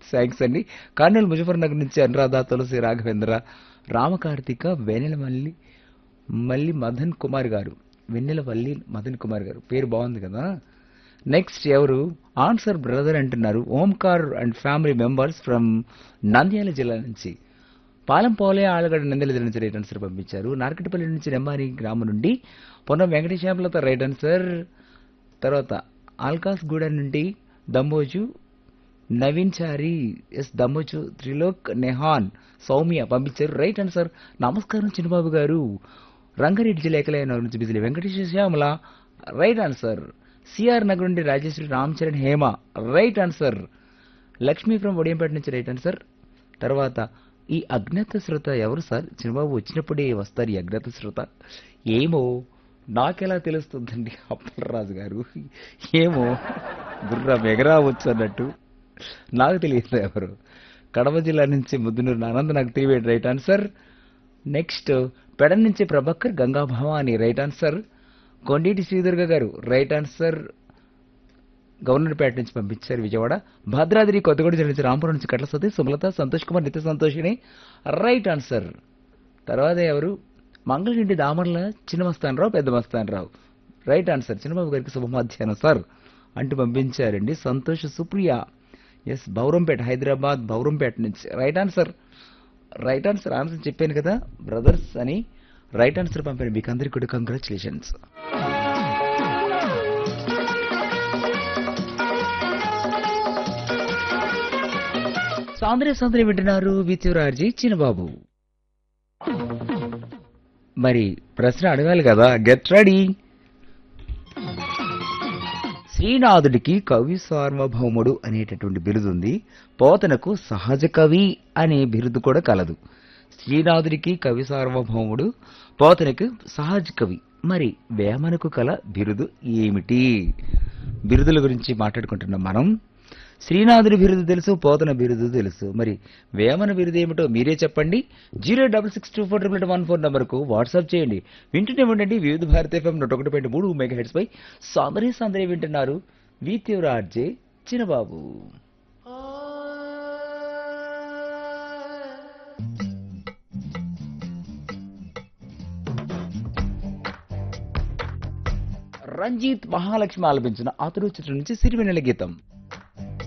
thanks అండి కర్నూలు ముజఫర్ నగర్ నుంచి అనురాధ తులసి రాఘవేంద్ర రామకార్తిక వెన్నెల మల్లి మల్లి మదన్ కుమార్ గారు వెన్నెల వల్లి మదన్ కుమార్ గారు పేరు బాగుంది కదా నెక్స్ట్ ఎవరు ఆన్సర్ బ్రదర్ అంటున్నారు Omkar and family members from Nandyal జిల్లా నుంచి పాలంపోలే ఆలగడ్డ నంద్యాల జిల్లా నుంచి రైట్ ఆన్సర్ పంపించారు నార్కటిపల్లి నుంచి నెమ్మారి గ్రామం నుండి పొన్నం వెంకటేశ్వరలతో రైట్ ఆన్సర్ తర్వాత ఆల్కాస్ గూడ నుండి దమ్మోజు నవీన్ చారి ఎస్ దమ్మోజు త్రిలోక్ నెహాన్ సౌమ్య పంపించారు రైట్ ఆన్సర్ నమస్కారం చిన్నబాబు గారు రంగారెడ్డి జిల్లా ఏకలైన నుంచి బిజిలీ Venkateshwara Shyamala right answer CR Nagar నుండి Rajeshwari Ram Charan Hema right answer Lakshmi from Odiyampeta నుంచి రైట్ ఆన్సర్ తర్వాత ఈ అజ్ఞాత శ్రోత ఎవరు సార్ చిన్నబాబు వచ్చినప్పుడే వస్తారు ఈ అజ్ఞాత శ్రోత ఏమో నాకెలా తెలుస్తుందండి అప్పలరాజు గారు ఏమో గుర్రం ఎగరావచ్చు అన్నట్టు నాకు తెలియదు ఎవరు కడప జిల్లా నుంచి ముద్దునూరు ఆనంద్ నాకు తెలియదు రైట్ ఆన్సర్ నెక్స్ట్ పెడ నుంచి ప్రభాకర్ గంగా భవాని రైట్ ఆన్సర్ కొండేటి శ్రీదుర్గ గారు రైట్ ఆన్సర్ గవర్నర్పేట నుంచి పంపించారు విజయవాడ భద్రాద్రి కొత్తగూడ జిల్లా నుంచి రాంపురం నుంచి కట్ల సతీష్ సుమలత సంతోష్ కుమార్ నిత్య సంతోషిని రైట్ ఆన్సర్ తర్వాత ఎవరు మంగళగిరి దామర్ల చిన్న మస్తానరావు పెద్ద మస్తానరావు రైట్ ఆన్సర్ చిన్నబాబు గారికి శుభ మధ్యాహ్నం సార్ అంటూ పంపించారండి సంతోష్ సుప్రియ ఎస్ బౌరంపేట హైదరాబాద్ బౌరంపేట నుంచి right answer right answer answer చెప్పాను కదా బ్రదర్స్ అని రైట్ ఆన్సర్ పంపాను మీకు అందరికీ కూడా కంగ్రాచులేషన్స్ సాంద్రే సాంద్రే వింటున్నారు విత్యురార్జీ చిన్నబాబు మరి ప్రశ్న అడగాలి కదా గెట్ రెడీ శ్రీనాథుడికి కవి సార్వభౌముడు అనేటటువంటి బిరుదు ఉంది పోతనకు సహజ కవి అనే బిరుదు కూడా కలదు శ్రీనాథుడికి కవి సార్వభౌముడు పోతనకు సహజ కవి మరి వేమనకు కల బిరుదు ఏమిటి బిరుదుల గురించి మాట్లాడుకుంటున్నాం మనం శ్రీనాథుడి బిరుదు తెలుసు పోతన బిరుదు తెలుసు మరి వేమన బిరుదు ఏమిటో మీరే చెప్పండి zero double six two four triple one four నంబర్కు వాట్సాప్ చేయండి వింటూనే ఉండండి వివిధ భారత ఎఫ్ఎం నూట ఒకటి పాయింట్ మూడు మెగా హెడ్స్ పై సాందర్య సాందర్య వింటున్నారు వీత్యూర ఆర్జే చిన్నబాబు రంజిత్ మహాలక్ష్మి ఆలపించిన అతడు చిత్రం నుంచి సిరివెన్నెల గీతం